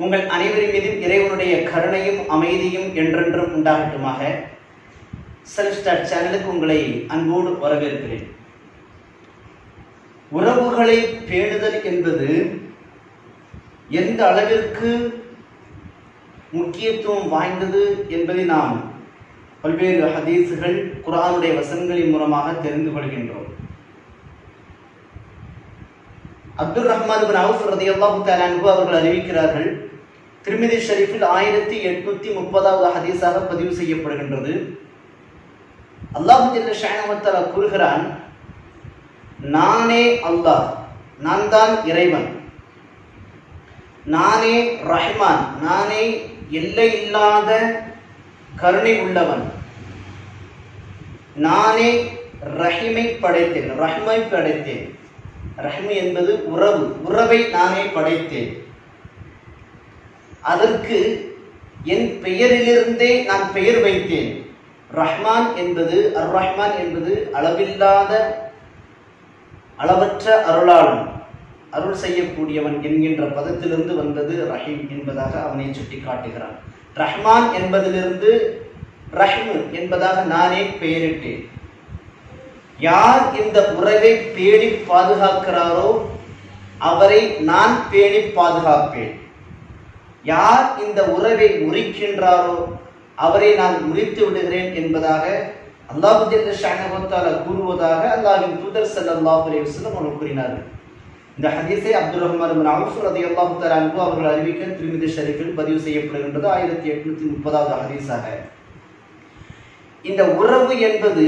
உங்கள் அனைவரின் மீதும் இறைவனுடைய கருணையும் அமைதியும் என்றென்றும் உண்டாகட்டுமாக செல்ஃப் ஸ்டார்ட் சேனலுக்கு உங்களை அன்போடு வரவேற்கிறேன் உறவுகளை பேணுதல் என்பது எந்த அளவிற்கு முக்கியத்துவம் வாய்ந்தது என்பதை நாம் பல்வேறு ஹதீஸுகள் குரானுடைய வசனங்களின் மூலமாக தெரிந்து கொள்கின்றோம் அப்துல் ரஹ்மான் பின் அவுஃப் ரதியல்லாஹு தஆலா அன்ஹு அவர்கள் அறிவிக்கிறார்கள் திருமிதி ஷரீஃபில் ஆயிரத்தி எட்நூத்தி முப்பதாவது ஹதீஸாக பதிவு செய்யப்படுகின்றது அல்லாஹு ஜல்ல ஷானவத்தாலா கூறுகிறான் நானே அல்லாஹ் நான் தான் இறைவன் நானே ரஹ்மான் நானே எல்லை இல்லாத கருணை உள்ளவன் நானே ரஹிமை படைத்தேன் ரஹ்மை படைத்தேன் ரஹ்மி என்பது உறவு உறவை நானே படைத்தேன் அதற்கு என் பெயரிலிருந்தே நான் பெயர் வைத்தேன் ரஹ்மான் என்பது அர் ரஹ்மான் என்பது அளவில்லாத அளவற்ற அருளாளன் அருள் செய்யக்கூடியவன் என்கின்ற பதத்திலிருந்து வந்தது ரஹீம் என்பதாக அவனை சுட்டி காட்டுகிறான் ரஹ்மான் என்பதிலிருந்து ரஹ்மு என்பதாக நானே பெயரிட்டேன் யார் இந்த உறவை பேணி பாதுகாக்கிறாரோ அவரை நான் பேணி பாதுகாப்பேன் யார் இந்த உறவை முறிக்கின்றாரோ அவரை நான் முறித்து விடுகிறேன் என்பதாக அல்லாஹு ஜல்ல ஷானவத்தால கூறுவதாக அல்லாஹின் தூதர் ஸல்லல்லாஹு அலைஹி வஸல்லம் அவர்கள் கூறினார்கள் இந்த ஹதீஸை அப்துல் ரஹ்மான் பின் அவுஃப் ரலியல்லாஹு தஆலா அன்ஹு அவர்கள் அறிவிக்க திருமிதி ஷரீஃபில் பதிவு செய்யப்படுகின்றது ஆயிரத்தி எட்நூத்தி முப்பதாவது ஹதீஸாக இந்த உறவு என்பது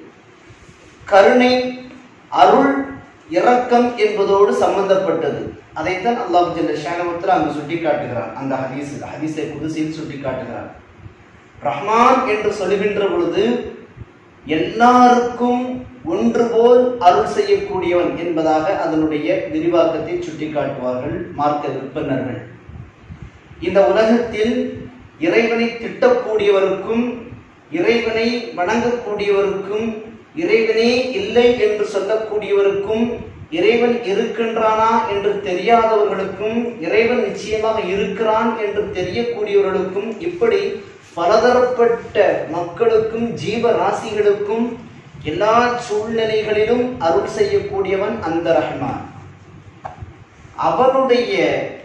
கருணை அருள் இரக்கம் என்பதோடு சம்பந்தப்பட்டது அதைத்தான் அல்லாஹ் ஜல்ல ஷானவத்தில் அங்கு சுட்டி காட்டுகிறான் அந்த ஹதீஸ் ஹதீஸை குதிசியில் சுட்டி காட்டுகிறான் ரஹ்மான் என்று சொல்லுகின்ற பொழுது எல்லாருக்கும் ஒன்று போல் அருள் செய்யக்கூடியவன் என்பதாக அதனுடைய விரிவாக்கத்தை சுட்டிக்காட்டுவார்கள் மார்க்க விற்பனர்கள் இந்த உலகத்தில் இறைவனை திட்டக்கூடியவருக்கும் இறைவனை வணங்கக்கூடியவருக்கும் இறைவனே இல்லை என்று சொல்லக்கூடியவருக்கும் இறைவன் இருக்கின்றானா என்று தெரியாதவர்களுக்கும் இறைவன் நிச்சயமாக இருக்கிறான் என்று தெரியக்கூடியவர்களுக்கும் இப்படி பலதரப்பட்ட மக்களுக்கும் ஜீவ ராசிகளுக்கும் எல்லா சூழ்நிலைகளிலும் அருள் செய்யக்கூடியவன் அந்த ரஹ்மான் அவனுடைய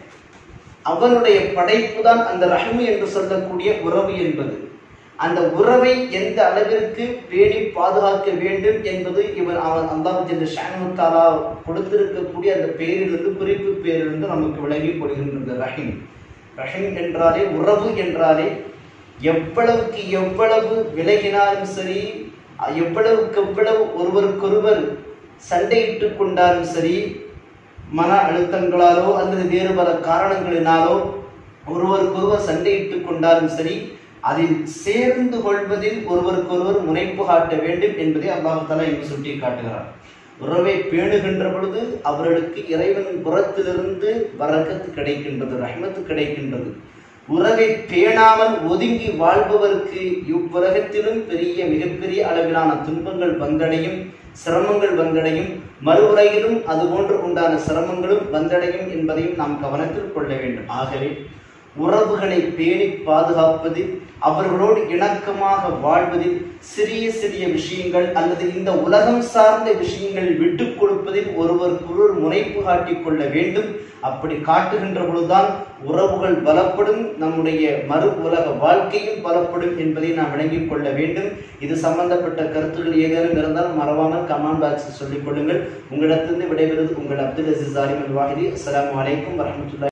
அவனுடைய படைப்பு தான் அந்த ரஹ்மு என்று சொல்லக்கூடிய உறவு என்பது அந்த உறவை எந்த அளவிற்கு பேணி பாதுகாக்க வேண்டும் என்பது இவர் அவன் அல்லாஹ் ஜெல்ல ஷானுத்தாலா கொடுத்திருக்கக்கூடிய அந்த பெயரிலிருந்து குறிப்பு பெயரிலிருந்து நமக்கு விளங்கி கொள்கின்றது ரஹீம் ரஹீம் என்றாலே உறவு என்றாலே எவ்வளவுக்கு எவ்வளவு விலகினாலும் சரி எவ்வளவுக்கு எவ்வளவு ஒருவருக்கொருவர் சண்டையிட்டு கொண்டாலும் சரி மன அழுத்தங்களாலோ அல்லது வேறு பல காரணங்களினாலோ ஒருவருக்கொருவர் சண்டையிட்டு கொண்டாலும் சரி அதில் சேர்ந்து கொள்வதில் ஒருவருக்கொருவர் முனைப்பு காட்ட வேண்டும் என்பதை அல்லாஹாலா இங்கு சுட்டி காட்டுகிறார் உறவை பேணுகின்ற பொழுது அவர்களுக்கு இறைவன் புறத்திலிருந்து வரக்கத்து கிடைக்கின்றது ரஹ்மத்து கிடைக்கின்றது உறவை பேணாமல் ஒதுங்கி வாழ்பவருக்கு இவ்வுலகத்திலும் பெரிய மிகப்பெரிய அளவிலான துன்பங்கள் வந்தடையும் சிரமங்கள் வந்தடையும் மறு உலகிலும் அதுபோன்று உண்டான சிரமங்களும் வந்தடையும் என்பதையும் நாம் கவனத்தில் கொள்ள வேண்டும் ஆகவே உறவுகளை பேணி பாதுகாப்பதில் அவர்களோடு இணக்கமாக வாழ்வதில் சிறிய சிறிய விஷயங்கள் அல்லது இந்த உலகம் சார்ந்த விஷயங்களில் விட்டு கொடுப்பதில் ஒருவருக்கொருவர் முனைப்பு காட்டிக் கொள்ள வேண்டும் அப்படி காட்டுகின்ற பொழுதுதான் உறவுகள் பலப்படும் நம்முடைய மறு உலக வாழ்க்கையும் பலப்படும் என்பதை நாம் விளங்கிக் கொள்ள வேண்டும் இது சம்பந்தப்பட்ட கருத்துக்கள் ஏதேனும் இருந்தால் மறவாமல் கமாண்ட் பாக்ஸில் சொல்லிக் கொள்ளுங்கள் உங்களிடத்திலிருந்து விடைபெறுவது உங்கள் அப்துல் அசீஸ் ஆலிம் அல் வாஹிதி அஸ்லாம் வலைக்கம் வரமத்துல்லா